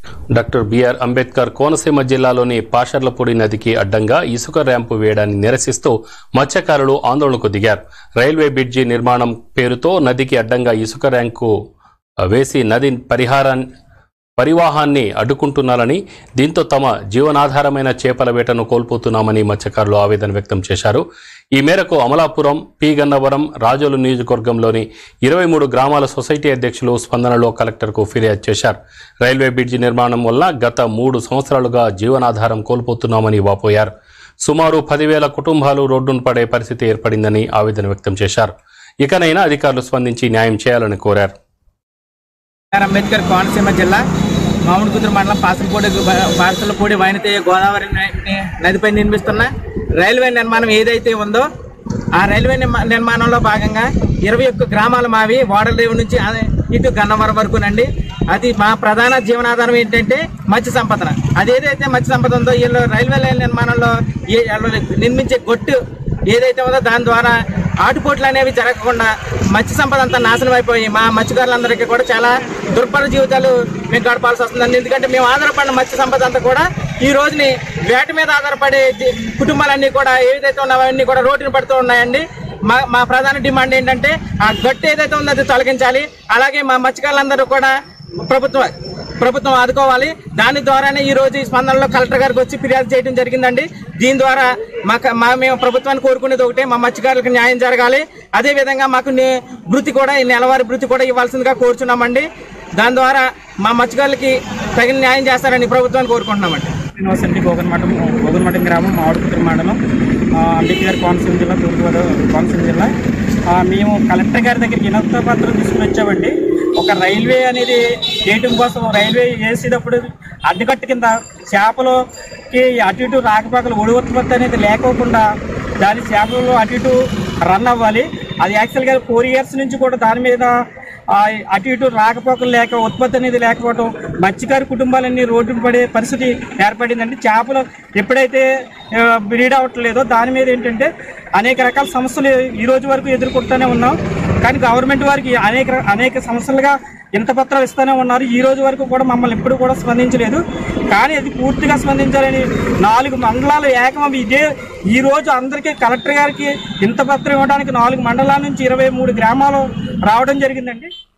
doctor BR Ambedkar Konaseema జిల్లాలోని పాషర్లపూడి నదికి అడ్డంగా ఇసుక ర్యాంపు వేయడాన్ని నిరసిస్తూ మత్స్యకారులు ఆందోళనకు దిగారు రైల్వే బ్రిడ్జి నిర్మాణం పేరుతో నదికి అడ్డంగా ఇసుక ర్యాంకు వేసి నది పరిహారాన్ని పరివాహాన్ని అడ్డుకుంటున్నారని దీంతో తమ జీవనాధారమైన చేపల వేటను కోల్పోతున్నామని మత్స్యకారులు ఆవేదన వ్యక్తం చేశారు ఈ మేరకు అమలాపురం పి గన్నవరం రాజోలు నియోజకవర్గంలోని ఇరవై మూడు గ్రామాల సొసైటీ అధ్యక్షులు స్పందనలో కలెక్టర్కు ఫిర్యాదు చేశారు రైల్వే బ్రిడ్జి నిర్మాణం వల్ల గత మూడు సంవత్సరాలుగా జీవనాధారం కోల్పోతున్నామని వాపోయారు సుమారు పదివేల కుటుంబాలు రోడ్డును పడే పరిస్థితి ఏర్పడిందని ఆవేదన వ్యక్తం చేశారు ఇకనైనా అధికారులు స్పందించి న్యాయం చేయాలని కోరారు ఆర్ అంబేద్కర్ కోనసీమ జిల్లా మామిడికుదురు మండలం పాసలపూడి పాసలపూడి వైనతేయ గోదావరి న- నదిపై నిర్మిస్తున్న రైల్వే నిర్మాణం ఏదైతే ఉందో ఆ రైల్వే నిర్మా- నిర్మాణంలో భాగంగా ఇరవై ఒక్క గ్రామాల మావి ఓడరేవు నుంచి ఆ- ఇటు గన్నవరం వరకునండి అది మా ప్రధాన జీవనాధారం ఏంటంటే మత్స్య సంపద అది ఏదైతే మత్స్య సంపద ఉందో వీళ్ళు రైల్వే లైన్ నిర్మాణంలో ఏ- వాళ్ళు నిర్మించే గొట్టు ఏదైతే ఉందో దాని ద్వారా ఆటుపోట్లు అనేవి జరగకుండా మత్స్య సంపద అంతా నాశనం అయిపోయి మా మత్స్యకారులందరికీ కూడా చాలా దుర్భర జీవితాలు మేము గడపాల్సి వస్తుందండి ఎందుకంటే మేము ఆధారపడిన మత్స్య సంపద అంతా కూడా ఈ రోజుని వేట మీద ఆధారపడే జీ- కుటుంబాలన్నీ కూడా ఏదైతే ఉన్నావో అవన్నీ కూడా రోడ్డున పడుతూ ఉన్నాయండి మా మా ప్రధాన డిమాండ్ ఏంటంటే ఆ గట్టు ఏదైతే ఉందో అది తొలగించాలి అలాగే మా మత్స్యకారులందరూ కూడా ప్రభుత్వం ప్రభుత్వం ఆదుకోవాలి దాని ద్వారానే ఈ రోజు ఈ స్పందనలో కలెక్టర్ గారికి వచ్చి ఫిర్యాదు చేయడం జరిగిందండి దీని ద్వారా మాకు మా మేము ప్రభుత్వాన్ని కోరుకునేది ఒకటే మా మత్స్యకారులకు న్యాయం జరగాలి అదే విధంగా మాకు నే- భృతి కూడా ఈ నెలవారీ భృతి కూడా ఇవ్వాల్సిందిగా కోరుచున్నామండి దాని ద్వారా మా మత్స్యకారులకి తగిన న్యాయం చేస్తారని ప్రభుత్వాన్ని కోరుకుంటున్నామండి యూనివర్సిటీ గోగన్మఠం గోగన్మఠం గ్రామం మామిడిపుత్రి మండలం ఆ, అంబేద్కర్ కోనసీమ జిల్లా తూర్పుగోదావరి కోనసీమ జిల్లా ఆ, మేము కలెక్టర్ గారి దగ్గరికి వినతి పత్రం తీసుకుని వచ్చామండి ఒక రైల్వే అనేది చేయటం కోసం రైల్వే వేసేటప్పుడు అడ్డుకట్ట కింద చేపలకి అటు ఇటు రాకపోకలు ఒడి ఉత్పత్తి అనేది లేకోకుండా దాని చేపలు అటు ఇటు రన్ అవ్వాలి అది యాక్చువల్గా ఫోర్ ఇయర్స్ నుంచి కూడా దాని మీద ఆ, అటు ఇటు రాకపోకలు లేక ఉత్పత్తి అనేది లేకపోవడం మత్స్యకారు కుటుంబాలన్నీ రోడ్డున పడే పరిస్థితి ఏర్పడిందండి చేపలు ఎప్పుడైతే బ్రీడ్ అవ్వట్లేదో దాని మీద ఏంటంటే అనేక రకాల సమస్యలు ఈ రోజు వరకు ఎదుర్కొంటూనే ఉన్నాం కానీ గవర్నమెంట్ వారికి అనేక అనేక సంవత్సరాలుగా ఇంత పత్రం ఇస్తూనే ఉన్నారు ఈ రోజు వరకు కూడా మమ్మల్ని ఎప్పుడు కూడా స్పందించలేదు కానీ అది పూర్తిగా స్పందించాలని నాలుగు మండలాలు ఏకం ఇదే ఈ రోజు అందరికీ కలెక్టర్ గారికి ఇంత పత్రం ఇవ్వడానికి నాలుగు మండలాల నుంచి ఇరవై మూడు గ్రామాలు రావడం జరిగిందండి